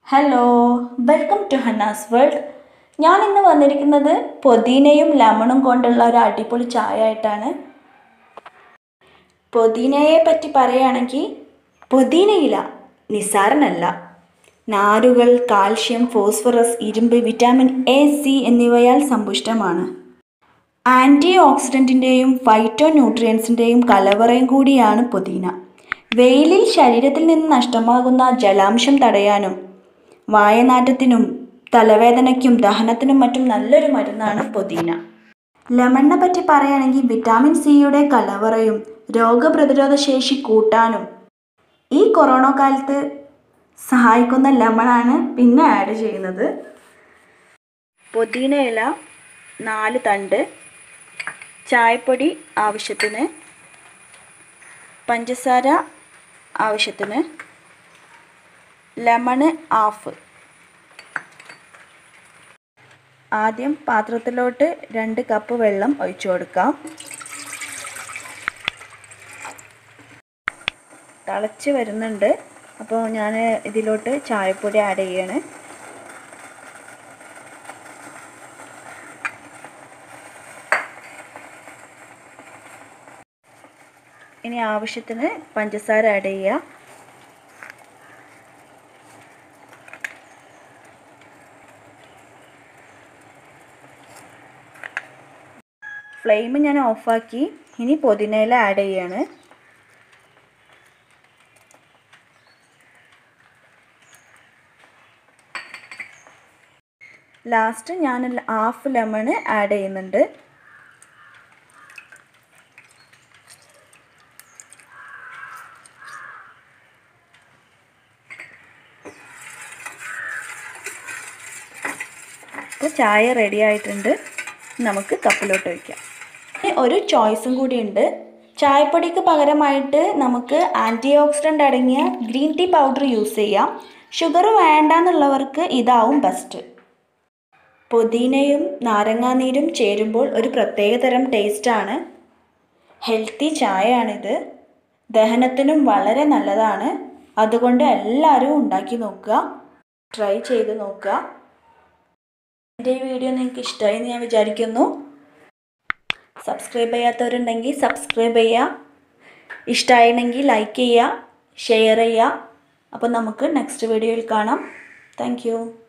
hello welcome to Hanna's world ഞാൻ ഇന്ന് വന്നിരിക്കുന്നത് പുതിനയും ലെമണും കൊണ്ടുള്ള ഒരു അടിപൊളി ചായ ആയിട്ടാണ് പുതിനയെ പറ്റി പറയുകയാണെങ്കിൽ പുതിനയില നിസ്സാരനല്ല നാരുകൾ കാൽഷ്യം ഫോസ്ഫറസ് ഇരുമ്പ് വിറ്റാമിൻ എ സി എന്നിവയാൽ സമ്പുഷ്ടമാണ് ആൻറ്റി ഓക്സിഡൻറ്റിൻ്റെയും ഫൈറ്റോ ന്യൂട്രിയൻസിൻ്റെയും കലവറയും കൂടിയാണ് പുതിന വെയിലിൽ ശരീരത്തിൽ നിന്ന് നഷ്ടമാകുന്ന ജലാംശം തടയാനും വായനാറ്റത്തിനും തലവേദനയ്ക്കും ദഹനത്തിനും മറ്റും നല്ലൊരു മരുന്നാണ് പുതിന ലെമണിനെ പറ്റി പറയുകയാണെങ്കിൽ വിറ്റാമിൻ സിയുടെ കലവറയും രോഗപ്രതിരോധ ശേഷി കൂട്ടാനും ഈ കൊറോണ കാലത്ത് സഹായിക്കുന്ന ലെമണാണ് പിന്നെ ആഡ് ചെയ്യുന്നത് പുതിന ഇല നാല് തണ്ട് ചായപ്പൊടി ആവശ്യത്തിന് പഞ്ചസാര ആവശ്യത്തിന് ലെമണ് ഹാഫ് ആദ്യം പാത്രത്തിലോട്ട് രണ്ട് കപ്പ് വെള്ളം ഒഴിച്ചു കൊടുക്കാം തിളച്ച് വരുന്നുണ്ട് അപ്പോൾ ഞാൻ ഇതിലോട്ട് ചായപ്പൊടി ആഡ് ചെയ്യാണ് ഇനി ആവശ്യത്തിന് പഞ്ചസാര ആഡ് ചെയ്യുക ഫ്ലെയിം ഞാൻ ഓഫാക്കി ഇനി പുതിനയില ആഡ് ചെയ്യാണ് ലാസ്റ്റ് ഞാൻ ഹാഫ് ലെമൺ ആഡ് ചെയ്യുന്നുണ്ട് അപ്പോൾ ചായ റെഡി ആയിട്ടുണ്ട് നമുക്ക് കപ്പിലോട്ട് വയ്ക്കാം ഒരു ചോയ്സും കൂടിയുണ്ട് ചായപ്പൊടിക്ക് പകരമായിട്ട് നമുക്ക് ആൻറ്റി ഓക്സിഡൻ്റ് അടങ്ങിയ ഗ്രീൻ ടീ പൗഡർ യൂസ് ചെയ്യാം ഷുഗർ വേണ്ടാന്നുള്ളവർക്ക് ഇതാവും ബെസ്റ്റ് പുതിനയും നാരങ്ങാനീരും ചേരുമ്പോൾ ഒരു പ്രത്യേക തരം ടേസ്റ്റാണ് ഹെൽത്തി ചായയാണിത് ദഹനത്തിനും വളരെ നല്ലതാണ് അതുകൊണ്ട് എല്ലാവരും ഉണ്ടാക്കി നോക്കുക ട്രൈ ചെയ്ത് നോക്കുക എൻ്റെ ഈ വീഡിയോ നിങ്ങൾക്ക് ഇഷ്ടമായി എന്ന് ഞാൻ വിചാരിക്കുന്നു സബ്സ്ക്രൈബ് ചെയ്യാത്തവരുണ്ടെങ്കിൽ സബ്സ്ക്രൈബ് ചെയ്യുക ഇഷ്ടമായിരുന്നെങ്കിൽ ലൈക്ക് ചെയ്യുക ഷെയർ ചെയ്യുക അപ്പോൾ നമുക്ക് നെക്സ്റ്റ് വീഡിയോയിൽ കാണാം താങ്ക്